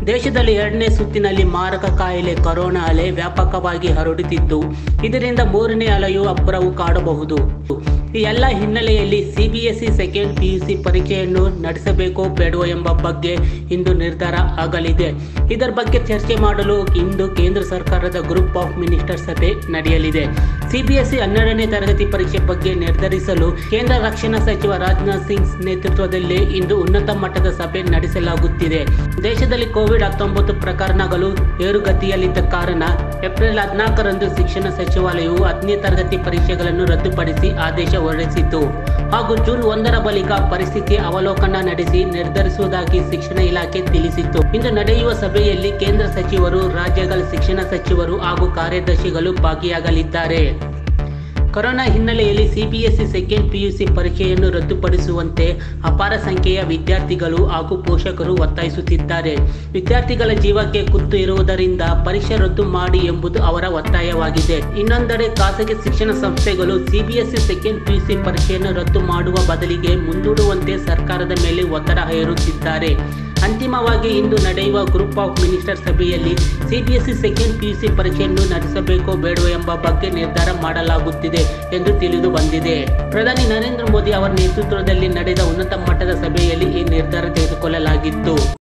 ದೇಶದಲ್ಲಿ ಎರಡನೇ ಸುತ್ತಿನಲ್ಲಿ ಮಾರಕ ಕಾಯಿಲೆ ಕೊರೋನಾ ಅಲೆ ವ್ಯಾಪಕವಾಗಿ ಹರಡುತ್ತಿದ್ದು ಇದರಿಂದ ಮೂರನೇ ಅಲೆಯು ಅಬ್ಬರವು ಕಾಡಬಹುದು ಈ ಎಲ್ಲ ಹಿನ್ನೆಲೆಯಲ್ಲಿ ಸಿಬಿಎಸ್ಇ ಸೆಕೆಂಡ್ ಪಿಯುಸಿ ಪರೀಕ್ಷೆಯನ್ನು ನಡೆಸಬೇಕೋ ಬೇಡವೋ ಎಂಬ ಬಗ್ಗೆ ಇಂದು ನಿರ್ಧಾರ ಆಗಲಿದೆ ಇದರ ಬಗ್ಗೆ ಚರ್ಚೆ ಮಾಡಲು ಇಂದು ಕೇಂದ್ರ ಸರ್ಕಾರದ ಗ್ರೂಪ್ ಆಫ್ ಮಿನಿಸ್ಟರ್ ಸಭೆ ನಡೆಯಲಿದೆ ಸಿಬಿಎಸ್ಇ ಹನ್ನೆರಡನೇ ತರಗತಿ ಪರೀಕ್ಷೆ ಬಗ್ಗೆ ನಿರ್ಧರಿಸಲು ಕೇಂದ್ರ ರಕ್ಷಣಾ ಸಚಿವ ರಾಜನಾಥ್ ಸಿಂಗ್ ನೇತೃತ್ವದಲ್ಲಿ ಇಂದು ಉನ್ನತ ಮಟ್ಟದ ಸಭೆ ನಡೆಸಲಾಗುತ್ತಿದೆ ದೇಶದಲ್ಲಿ ಕೋವಿಡ್ ಹತ್ತೊಂಬತ್ತು ಪ್ರಕರಣಗಳು ಏರುಗತಿಯಲ್ಲಿದ್ದ ಕಾರಣ ಏಪ್ರಿಲ್ ಹದಿನಾಲ್ಕರಂದು ಶಿಕ್ಷಣ ಸಚಿವಾಲಯವು ಹತ್ತನೇ ತರಗತಿ ಪರೀಕ್ಷೆಗಳನ್ನು ರದ್ದುಪಡಿಸಿ ಆದೇಶ ಹೊರಡಿಸಿತ್ತು ಹಾಗೂ ಜೂನ್ ಒಂದರ ಬಳಿಕ ಪರಿಸ್ಥಿತಿ ಅವಲೋಕನ ನಡೆಸಿ ನಿರ್ಧರಿಸುವುದಾಗಿ ಶಿಕ್ಷಣ ಇಲಾಖೆ ತಿಳಿಸಿತ್ತು ಇಂದು ನಡೆಯುವ ಸಭೆಯಲ್ಲಿ ಕೇಂದ್ರ ಸಚಿವರು ರಾಜ್ಯಗಳ ಶಿಕ್ಷಣ ಸಚಿವರು ಹಾಗೂ ಕಾರ್ಯದರ್ಶಿಗಳು ಭಾಗಿಯಾಗಲಿದ್ದಾರೆ ಕೊರೋನಾ ಹಿನ್ನೆಲೆಯಲ್ಲಿ ಸಿಬಿಎಸ್ಇ ಸೆಕೆಂಡ್ ಪಿಯುಸಿ ಪರೀಕ್ಷೆಯನ್ನು ರದ್ದುಪಡಿಸುವಂತೆ ಅಪಾರ ಸಂಖ್ಯೆಯ ವಿದ್ಯಾರ್ಥಿಗಳು ಹಾಗೂ ಪೋಷಕರು ಒತ್ತಾಯಿಸುತ್ತಿದ್ದಾರೆ ವಿದ್ಯಾರ್ಥಿಗಳ ಜೀವಕ್ಕೆ ಕುತ್ತು ಇರುವುದರಿಂದ ಪರೀಕ್ಷೆ ರದ್ದು ಮಾಡಿ ಎಂಬುದು ಅವರ ಒತ್ತಾಯವಾಗಿದೆ ಇನ್ನೊಂದೆಡೆ ಖಾಸಗಿ ಶಿಕ್ಷಣ ಸಂಸ್ಥೆಗಳು ಸಿಬಿಎಸ್ಇ ಸೆಕೆಂಡ್ ಪಿಯುಸಿ ಪರೀಕ್ಷೆಯನ್ನು ರದ್ದು ಮಾಡುವ ಬದಲಿಗೆ ಮುಂದೂಡುವಂತೆ ಸರ್ಕಾರದ ಮೇಲೆ ಒತ್ತಡ ಹೇರುತ್ತಿದ್ದಾರೆ ಅಂತಿಮವಾಗಿ ಇಂದು ನಡೆಯುವ ಗ್ರೂಪ್ ಆಫ್ ಮಿನಿಸ್ಟರ್ ಸಭೆಯಲ್ಲಿ ಸಿಬಿಎಸ್ಇ ಸೆಕೆಂಡ್ ಪಿಯುಸಿ ಪರೀಕ್ಷೆಯನ್ನು ನಡೆಸಬೇಕೋ ಬೇಡವೋ ಎಂಬ ಬಗ್ಗೆ ನಿರ್ಧಾರ ಮಾಡಲಾಗುತ್ತಿದೆ ಎಂದು ತಿಳಿದು ಬಂದಿದೆ ಪ್ರಧಾನಿ ನರೇಂದ್ರ ಮೋದಿ ಅವರ ನೇತೃತ್ವದಲ್ಲಿ ನಡೆದ ಉನ್ನತ ಮಟ್ಟದ ಸಭೆಯಲ್ಲಿ ಈ ನಿರ್ಧಾರ ತೆಗೆದುಕೊಳ್ಳಲಾಗಿತ್ತು